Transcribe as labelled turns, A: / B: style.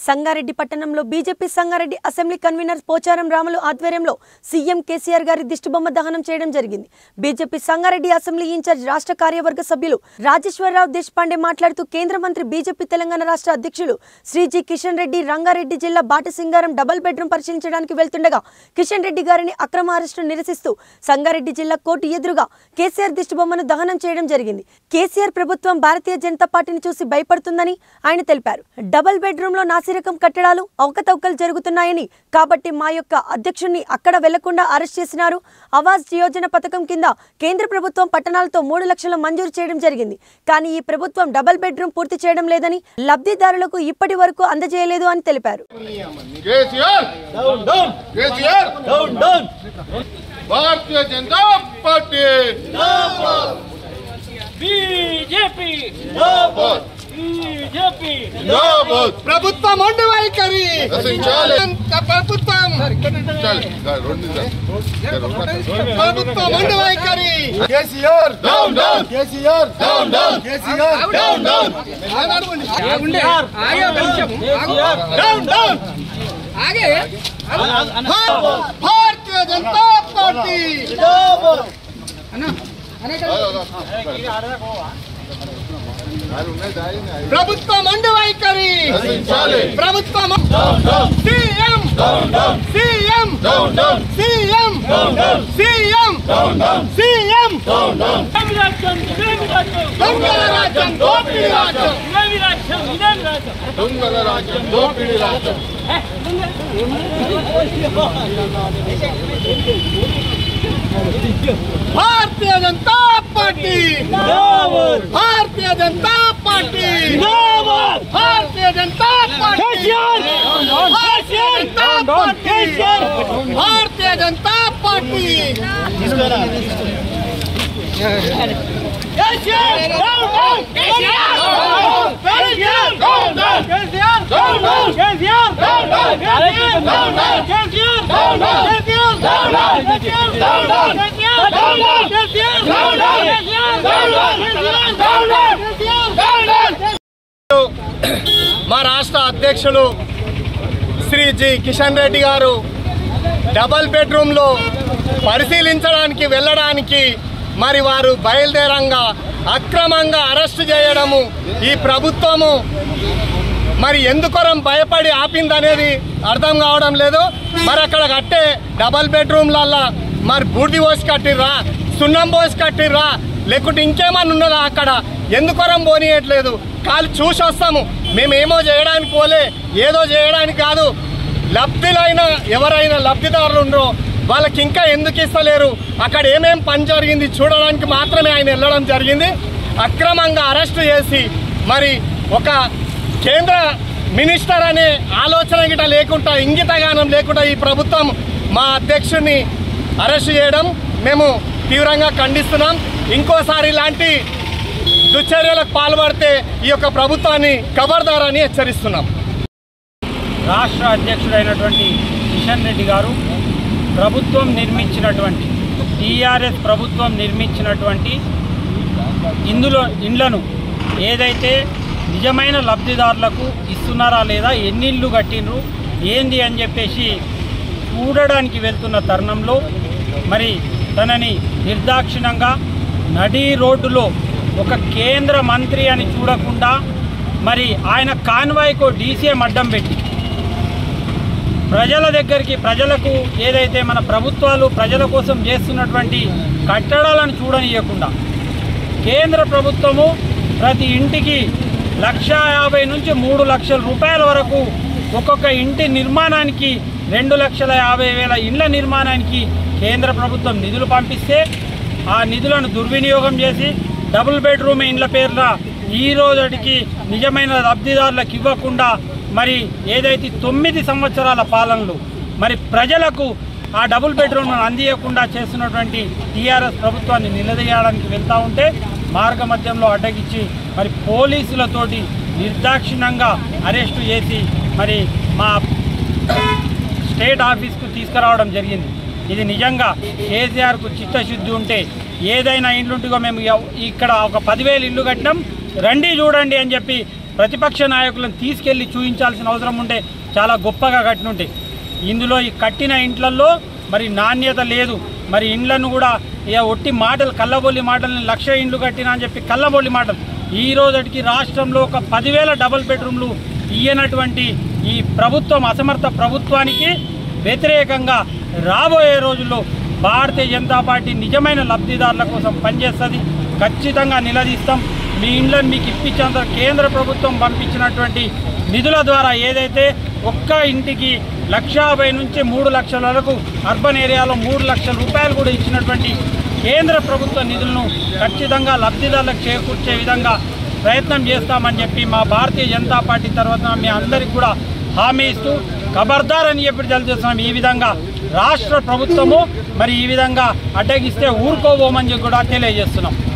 A: సంగారెడ్డి పట్టణంలో BJP Sangareddy assembly convener Pocharam Ramulu ఆధ్వర్యంలో CM KCR గారి దిష్టిబొమ్మ దహనం చేయడం జరిగింది బీజేపీ సంగారెడ్డి అసెంబ్లీ ఇన్ఛార్జ్ రాష్ట్ర కార్యవర్గ సభ్యులు రాజేశ్వరరావు దేశపాండే మాట్లాడుతూ కేంద్ర మంత్రి బీజేపీ తెలంగాణ రాష్ట్ర అధ్యక్షులు శ్రీ జి కిషన్ రెడ్డి రంగారెడ్డి జిల్లా బాటసింగారం డబుల్ బెడ్రూమ్ పరిశీలించడానికి వెళ్తుండగా కిషన్ రెడ్డి గారిని అక్రమ అరెస్టు నిరసిస్తూ సంగారెడ్డి జిల్లా కోర్టు ఎదురుగా కేసీఆర్ దిష్టిబొమ్మను దహనం చేయడం జరిగింది కేసీఆర్ ప్రభుత్వం భారతీయ జనతా పార్టీని చూసి భయపడుతుందని ఆయన తెలిపారు డబుల్ బెడ్రూమ్ లో నాసిరకం కట్టడాలు అవకతవకలు జరుగుతున్నాయని కాబట్టి మా యొక్క అధ్యక్షుడిని అక్కడ వెళ్లకుండా అరెస్ట్ చేసినారు ఆవాస్ యోజన పథకం కింద కేంద్ర ప్రభుత్వం పట్టణాలతో మూడు లక్షల మంజూరు చేయడం జరిగింది కానీ ఈ ప్రభుత్వం డబుల్ బెడ్రూమ్ పూర్తి చేయడం లేదని లబ్ధిదారులకు ఇప్పటి వరకు అందజేయలేదు అని తెలిపారు
B: కేసీఆర్ కేసీఆర్ భారతీయ జనతా పార్టీ
C: బీజేపీ
B: జిందాబాద్.
C: బీజేపీ
B: జిందాబాద్.
D: ప్రభుత్వం మొండి వైఖరి
B: నశించాలి.
D: ప్రభుత్వం
B: చాలు. చాలు. రెండు చాలు. చాలు.
D: ప్రభుత్వం మొండి వైఖరి KCR
B: down down
D: KCR
B: down down
D: KCR
B: down down
D: down down Bharatiya Janata Party
B: చాలు. ఉన్నాయి, దారిని.
D: ప్రభుత్వం మొండి వైఖరి
B: నశించాలి.
D: ప్రభుత్వం
B: down down
D: CM
B: down down
D: CM
B: down down
D: CM CM
B: down down
D: CM
B: down down
C: ఇదేమి రాజ్యం ఇదేమి రాజ్యం
D: దొంగల రాజ్యం దోపిడీ రాజ్యం
C: ఇదేమి రాజ్యం ఇదేమి రాజ్యం
B: దొంగల రాజ్యం దోపిడీ రాజ్యం
D: Bharatiya Janata Party Bharatiya Janata Party Bharatiya Janata Party Bharatiya Janata Party Bharatiya Janata Party KCR down down KCR KCR down down KCR down down KCR down down KCR down down KCR down down KCR down down KCR down down KCR down down KCR down down KCR down down KCR down down KCR down down
E: మా రాష్ట్ర అధ్యక్షులు శ్రీ జి కిషన్ రెడ్డి గారు డబల్ బెడ్రూమ్లో పరిశీలించడానికి వెళ్ళడానికి మరి వారు బయలుదేరంగా అక్రమంగా అరెస్ట్ చేయడము ఈ ప్రభుత్వము మరి ఎందుకొరం భయపడి ఆపిందనేది అర్థం కావడం లేదు మరి అక్కడ కట్టే డబల్ బెడ్రూమ్లల్లా మరి బూడిది పోసి కట్టిర్రా సున్నం పోసి కట్టిర్రా లేకుంటే ఇంకేమన్నా ఉన్నదా అక్కడ ఎందుకొరం పోనీయట్లేదు కాలు చూసి వస్తాము మేమేమో చేయడానికి పోలే ఏదో చేయడానికి కాదు లబ్ధిలైన ఎవరైనా లబ్ధిదారులు ఉండరో వాళ్ళకి ఇంకా ఎందుకు ఇస్తలేరు అక్కడ ఏమేం పని జరిగింది చూడడానికి మాత్రమే ఆయన వెళ్ళడం జరిగింది అక్రమంగా అరెస్టు చేసి మరి ఒక కేంద్ర మినిస్టర్ అనే ఆలోచన గిట లేకుండా ఇంగితగానం లేకుండా ఈ ప్రభుత్వం మా అధ్యక్షుడిని అరెస్ట్ చేయడం మేము తీవ్రంగా ఖండిస్తున్నాం ఇంకోసారి ఇలాంటి దుశ్చర్యలకు పాల్పడితే ఈ యొక్క ప్రభుత్వాన్ని ఖబర్దారని హెచ్చరిస్తున్నాం
C: రాష్ట్ర అధ్యక్షుడైనటువంటి కిషన్ రెడ్డి గారు ప్రభుత్వం నిర్మించినటువంటి టీఆర్ఎస్ ప్రభుత్వం నిర్మించినటువంటి ఇందులో ఇండ్లను ఏదైతే నిజమైన లబ్ధిదారులకు ఇస్తున్నారా లేదా ఎన్ని ఇళ్ళు కట్టిండ్రు ఏంది అని చెప్పేసి చూడడానికి వెళ్తున్న తరుణంలో మరి తనని నిర్దాక్షిణంగా నడి రోడ్డులో ఒక కేంద్ర మంత్రి అని చూడకుండా మరి ఆయన కాన్వాయ్కో డీసీఎం అడ్డం పెట్టి ప్రజల దగ్గరికి ప్రజలకు ఏదైతే మన ప్రభుత్వాలు ప్రజల కోసం చేస్తున్నటువంటి కట్టడాలను చూడనీయకుండా కేంద్ర ప్రభుత్వము ప్రతి ఇంటికి లక్ష యాభై నుంచి మూడు లక్షల రూపాయల వరకు ఒక్కొక్క ఇంటి నిర్మాణానికి రెండు లక్షల యాభై వేల ఇండ్ల నిర్మాణానికి కేంద్ర ప్రభుత్వం నిధులు పంపిస్తే ఆ నిధులను దుర్వినియోగం చేసి డబుల్ బెడ్రూమ్ ఇండ్ల పేర్ల ఈ రోజుకి నిజమైన లబ్ధిదారులకు ఇవ్వకుండా మరి ఏదైతే తొమ్మిది సంవత్సరాల పాలనలు మరి ప్రజలకు ఆ డబుల్ బెడ్రూమ్ అందియకుండా చేస్తున్నటువంటి టీఆర్ఎస్ ప్రభుత్వాన్ని నిలదీయడానికి వెళ్తూ ఉంటే మార్గ మధ్యంలో అడ్డగించి మరి పోలీసులతోటి నిర్దాక్షిణ్యంగా అరెస్టు చేసి మరి మా స్టేట్ ఆఫీస్కు తీసుకురావడం జరిగింది ఇది నిజంగా కేసీఆర్కు చిత్తశుద్ధి ఉంటే ఏదైనా ఇండ్లుంటిగో మేము ఎవ్- ఇక్కడ ఒక పదివేలు ఇల్లు కట్టినాం రండి చూడండి అని చెప్పి ప్రతిపక్ష నాయకులను తీసుకెళ్లి చూపించాల్సిన అవసరం ఉంటే చాలా గొప్పగా కట్టినుంటాయి ఇందులో ఈ కట్టిన ఇంట్లల్లో మరి నాణ్యత లేదు మరి ఇండ్లను కూడా ఇక ఒట్టి మాటలు కళ్ళబొల్లి మాటలని లక్ష ఇండ్లు కట్టినా అని చెప్పి కళ్ళబొల్లి మాటలు ఈ రోజుకి రాష్ట్రంలో ఒక పదివేల డబుల్ బెడ్రూమ్లు ఇయ్యనటువంటి ఈ ప్రభుత్వం అసమర్థ ప్రభుత్వానికి వ్యతిరేకంగా రాబోయే రోజుల్లో భారతీయ జనతా పార్టీ నిజమైన లబ్ధిదారుల కోసం పనిచేస్తుంది ఖచ్చితంగా నిలదీస్తాం మీ ఇండ్లను మీకు ఇప్పించేంత కేంద్ర ప్రభుత్వం పంపించినటువంటి నిధుల ద్వారా ఏదైతే ఒక్క ఇంటికి లక్ష యాభై నుంచి మూడు లక్షల వరకు అర్బన్ ఏరియాలో మూడు లక్షల రూపాయలు కూడా ఇచ్చినటువంటి కేంద్ర ప్రభుత్వ నిధులను ఖచ్చితంగా లబ్ధిదారులకు చేకూర్చే విధంగా ప్రయత్నం చేస్తామని చెప్పి మా భారతీయ జనతా పార్టీ తర్వాత మీ అందరికి కూడా హామీ ఇస్తూ ఖబర్దార్ అని చెప్పి తెలియజేస్తున్నాం ఈ విధంగా రాష్ట్ర ప్రభుత్వము మరి ఈ విధంగా అడ్డగిస్తే ఊరుకోబోమని చెప్పి కూడా తెలియజేస్తున్నాం